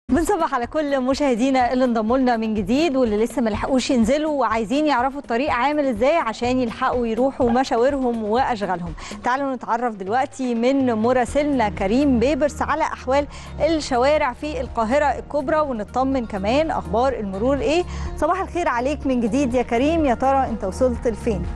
بنصبح على كل مشاهدينا اللي انضموا لنا من جديد واللي لسه ما لحقوش ينزلوا وعايزين يعرفوا الطريق عامل ازاي عشان يلحقوا يروحوا مشاورهم واشغالهم تعالوا نتعرف دلوقتي من مراسلنا كريم بيبرس على احوال الشوارع في القاهره الكبرى ونطمن كمان اخبار المرور ايه صباح الخير عليك من جديد يا كريم يا ترى انت وصلت لفين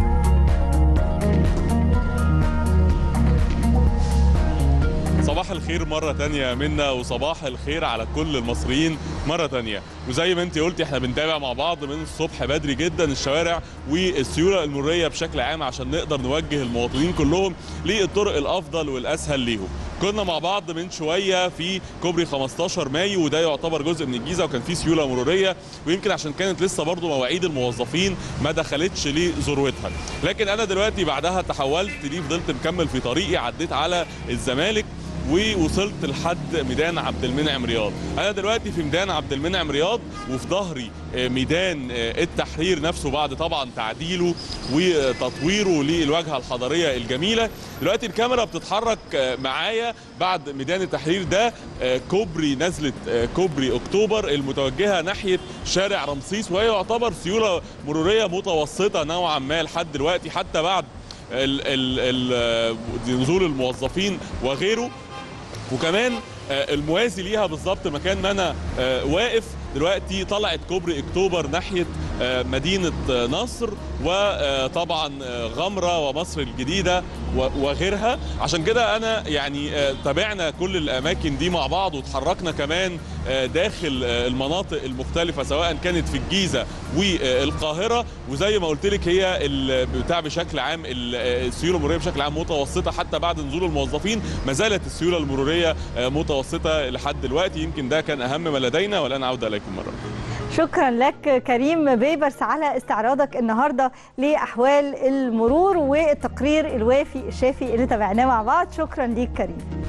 صباح الخير مرة تانية منا وصباح الخير على كل المصريين مرة تانية وزي ما انت قلتي احنا بنتابع مع بعض من الصبح بدري جدا الشوارع والسيولة المرورية بشكل عام عشان نقدر نوجه المواطنين كلهم للطرق الأفضل والأسهل ليهم كنا مع بعض من شوية في كوبري 15 مايو وده يعتبر جزء من الجيزة وكان فيه سيولة مرورية ويمكن عشان كانت لسه برضو مواعيد الموظفين ما دخلتش لذروتها لكن أنا دلوقتي بعدها تحولت ليه فضلت مكمل في طريقي عديت على الزمالك ووصلت لحد ميدان عبد المنعم رياض انا دلوقتي في ميدان عبد المنعم رياض وفي ظهري ميدان التحرير نفسه بعد طبعا تعديله وتطويره للواجهه الحضاريه الجميله دلوقتي الكاميرا بتتحرك معايا بعد ميدان التحرير ده كوبري نزله كوبري اكتوبر المتوجهه ناحيه شارع رمسيس وهي يعتبر سيوله مروريه متوسطه نوعا ما لحد دلوقتي حتى بعد ال ال ال نزول الموظفين وغيره وكمان الموازي ليها بالظبط مكان ما انا واقف دلوقتي طلعت كوبري اكتوبر ناحيه مدينه نصر وطبعا غمره ومصر الجديده وغيرها عشان كده انا يعني تابعنا كل الاماكن دي مع بعض وتحركنا كمان داخل المناطق المختلفه سواء كانت في الجيزه والقاهره وزي ما قلت لك هي بتاع بشكل عام السيوله المروريه بشكل عام متوسطه حتى بعد نزول الموظفين ما زالت السيوله المروريه متوسطه لحد دلوقتي يمكن ده كان اهم ما لدينا والان عوده اليكم مره شكرا لك كريم بيبرس على استعراضك النهارده لاحوال المرور والتقرير الوافي الشافي اللي تابعناه مع بعض شكرا ليك كريم